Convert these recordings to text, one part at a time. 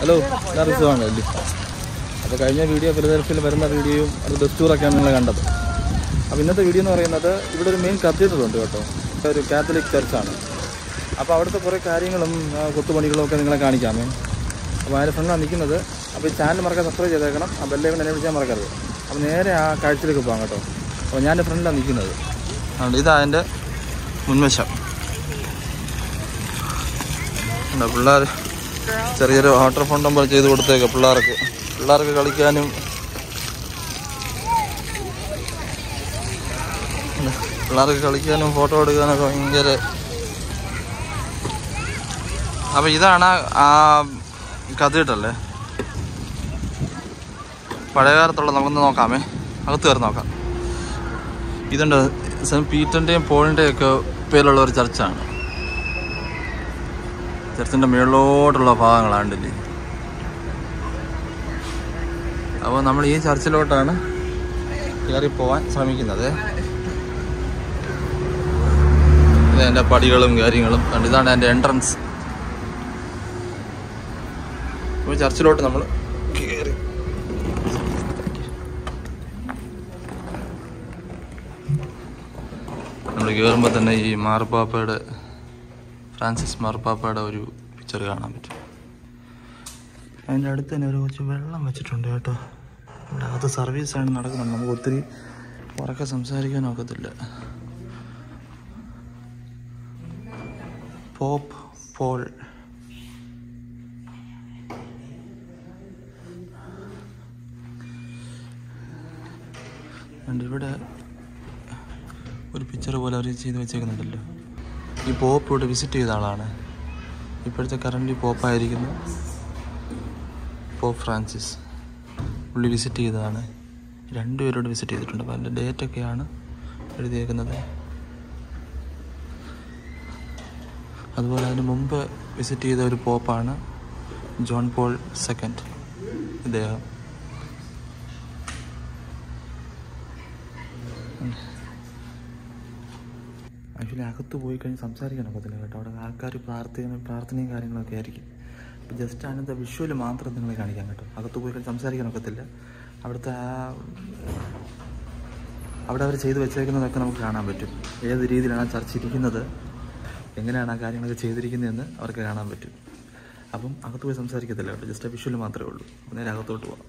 Hello എല്ലാവരും സുഖമാണ് അല്ലേ അപ്പോൾ കഴിഞ്ഞ വീഡിയോ ഫിലദൽഫിയിൽ വരുന്ന വീഡിയോയും അത് ബസ് ടൂറൊക്കെയാണ് നിങ്ങൾ കണ്ടത് അപ്പോൾ ഇന്നത്തെ വീഡിയോ എന്ന് പറയുന്നത് ഇവിടെ ഒരു മെയിൻ കത്തീഡ്രൽ ഉണ്ട് കേട്ടോ ഒരു കാത്തലിക് ചർച്ചാണ് അപ്പോൾ അവിടുത്തെ കുറേ കാര്യങ്ങളും ആ, കൊത്തുപണികളും ഒക്കെ നിങ്ങളെ കാണിക്കാമേ അപ്പോൾ അതിൻ്റെ ഫ്രണ്ടാണ് നിൽക്കുന്നത് അപ്പോൾ ഈ ചാനൽ മറക്കാൻ സബ്സ്ക്രൈബ് ചെയ്തേക്കണം ആ ബെല്ലേക്കും എന്നെ വിളിച്ചാൽ മറക്കരുത് അപ്പോൾ നേരെ ആ കാഴ്ചയിലേക്ക് പോകാം കേട്ടോ അപ്പോൾ ഞാൻ ഫ്രണ്ടിലാണ് നിൽക്കുന്നത് അതുകൊണ്ട് ഇതാ എൻ്റെ മുൻവശം ഉണ്ട് പിള്ളേർ ചെറിയൊരു വാട്ടർ ഫൗണ്ടൻ പോലെ ചെയ്ത് കൊടുത്തേക്ക പിള്ളേർക്ക് പിള്ളേർക്ക് കളിക്കാനും ഉണ്ട്. പിള്ളേർക്ക് കളിക്കാനും ഫോട്ടോ എടുക്കാനൊക്കെ ഭയങ്കര അപ്പൊ ഇതാണ് ആ കഥയിട്ടല്ലേ പഴയകാലത്തുള്ള നമുക്കൊന്ന് നോക്കാമേ അകത്ത് കയറി നോക്കാം ഇതുണ്ട് സെൻറ്റ് പീറ്ററിൻ്റെയും പോളിൻ്റെയും ഒക്കെ പേരുള്ള ഒരു ചർച്ചാണ് ചർച്ചിൻ്റെ മുകളിലോട്ടുള്ള ഭാഗങ്ങളാണ്ടില്ലേ അപ്പോൾ നമ്മൾ ഈ ചർച്ചിലോട്ടാണ് കയറി പോവാൻ ശ്രമിക്കുന്നത് ഇത് എൻ്റെ പടികളും കാര്യങ്ങളും കണ്ട് ഇതാണ് എൻ്റെ എൻട്രൻസ് അപ്പോൾ ചർച്ചിലോട്ട് നമ്മൾ കയറി നമ്മൾ കയറുമ്പോൾ തന്നെ ഈ മാർപ്പാപ്പയുടെ ഫ്രാൻസിസ് മാർപ്പാപ്പയുടെ ഒരു പിക്ചർ കാണാൻ പറ്റും അതിൻ്റെ അടുത്ത് തന്നെ ഒരു കുറച്ച് വെള്ളം വെച്ചിട്ടുണ്ട് കേട്ടോ ഇവിടെ അകത്ത് സർവീസാണ് നടക്കുന്നുണ്ട് നമുക്ക് ഒത്തിരി ഉറക്കെ സംസാരിക്കാൻ ഒക്കത്തില്ല പോപ്പ് പോൾ and ഇവിടെ ഒരു പിക്ചർ പോലെ അവർ ചെയ്ത് വെച്ചേക്കുന്നുണ്ടല്ലോ ഈ പോപ്പ് ഇവിടെ വിസിറ്റ് ചെയ്ത ആളാണ് ഇപ്പോഴത്തെ കറണ്ട് പോപ്പായിരിക്കുന്നു പോപ്പ് ഫ്രാൻസിസ് പുള്ളി വിസിറ്റ് ചെയ്തതാണ് രണ്ടുപേരോട് വിസിറ്റ് ചെയ്തിട്ടുണ്ട് അപ്പോൾ അതിൻ്റെ ഡേറ്റൊക്കെയാണ് എഴുതിയേക്കുന്നത് അതുപോലെ അതിന് മുമ്പ് വിസിറ്റ് ചെയ്ത ഒരു പോപ്പാണ് ജോൺ പോൾ സെക്കൻഡ് ഇദ്ദേഹം ആക്ച്വലി അകത്ത് പോയി കഴിഞ്ഞ് സംസാരിക്കാൻ ഒക്കത്തില്ല കേട്ടോ അവിടെ ആൾക്കാർ പ്രാർത്ഥന പ്രാർത്ഥനയും കാര്യങ്ങളൊക്കെ ആയിരിക്കും അപ്പോൾ ജസ്റ്റ് അതിനകത്ത് വിഷ്വൽ മാത്രം നിങ്ങളെ കാണിക്കാം കേട്ടോ അകത്ത് പോയി കഴിഞ്ഞ് സംസാരിക്കാൻ ഒക്കത്തില്ല അവിടുത്തെ ആ അവിടെ അവർ ചെയ്തു വെച്ചേക്കുന്നതൊക്കെ നമുക്ക് കാണാൻ പറ്റും ഏത് രീതിയിലാണ് ആ ചർച്ച ഇരിക്കുന്നത് എങ്ങനെയാണ് ആ കാര്യങ്ങളൊക്കെ ചെയ്തിരിക്കുന്നതെന്ന് അവർക്ക് കാണാൻ പറ്റും അപ്പം അകത്ത് പോയി സംസാരിക്കത്തില്ല കേട്ടോ ജസ്റ്റ് ആ വിഷ്വൽ മാത്രമേ ഉള്ളൂ അപ്പോൾ നേരെ അകത്തോട്ട് പോകാം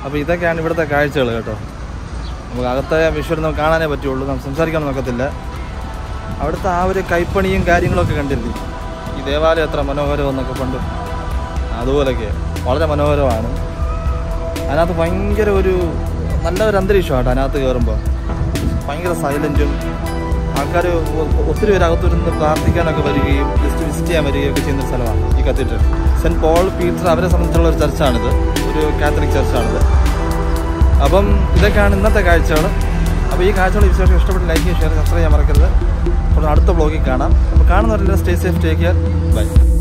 അപ്പോൾ ഇതൊക്കെയാണ് ഇവിടുത്തെ കാഴ്ചകൾ കേട്ടോ നമുക്ക് അകത്തെ വിഷ്വൽ നമുക്ക് കാണാനേ പറ്റുള്ളൂ നമുക്ക് സംസാരിക്കാൻ നോക്കത്തില്ല അവിടുത്തെ ആ ഒരു കൈപ്പണിയും കാര്യങ്ങളൊക്കെ കണ്ടില്ലേ ഈ ദേവാലയം എത്ര മനോഹരം എന്നൊക്കെ പണ്ട് അതുപോലൊക്കെ വളരെ മനോഹരമാണ് അതിനകത്ത് ഭയങ്കര ഒരു നല്ല ഒരു അന്തരീക്ഷമാണ് അതിനകത്ത് കയറുമ്പോൾ ഭയങ്കര സൈലൻറ്റും ആൾക്കാർ ഒത്തിരി പേര് അകത്തുനിന്ന് പ്രാർത്ഥിക്കാനൊക്കെ വരികയും ജസ്റ്റ് വിസിറ്റ് ചെയ്യാൻ വരികയും ഒക്കെ ചെയ്യുന്ന ഒരു സ്ഥലമാണ് ഈ കത്തീഡ്രൽ സെൻറ്റ് പോൾ പീറ്റർ അവരെ സംബന്ധിച്ചുള്ള ഒരു ചർച്ചാണിത് ഒരു കാത്തലിക് ചർച്ചാണിത് അപ്പം ഇതൊക്കെയാണ് ഇന്നത്തെ കാഴ്ചകൾ അപ്പോൾ ഈ കാഴ്ചകൾ വിശേഷം ഇഷ്ടപ്പെട്ട് ലൈക്ക് ഷെയർ സബ്സ്ക്രൈബ് ചെയ്യാൻ മറക്കരുത് അപ്പോൾ അടുത്ത ബ്ലോഗിൽ കാണാം അപ്പോൾ കാണുന്നവരെല്ലാം stay safe take care by